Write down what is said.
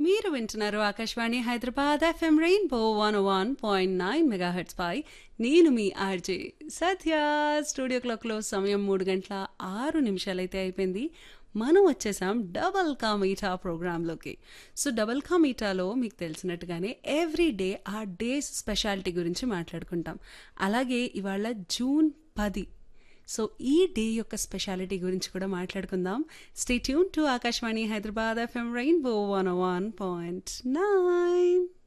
మీరు వింటున్నారు ఆకాశవాణి Hyderabad FM rainbow one one point nine megahertz పై నేను మీ ఆర్జే సత్య స్టూడియో క్లాక్లో సమయం మూడు గంటల ఆరు నిమిషాలైతే అయిపోయింది మనం వచ్చేసాం డబల్ కా మీఠా ప్రోగ్రాంలోకి సో డబల్ కా మీఠాలో మీకు తెలిసినట్టుగానే ఎవ్రీ డే ఆ డేస్ స్పెషాలిటీ గురించి మాట్లాడుకుంటాం అలాగే ఇవాళ జూన్ పది సో ఈ డే యొక్క స్పెషాలిటీ గురించి కూడా మాట్లాడుకుందాం stay tuned to Akashvani Hyderabad FM rainbow one one point nine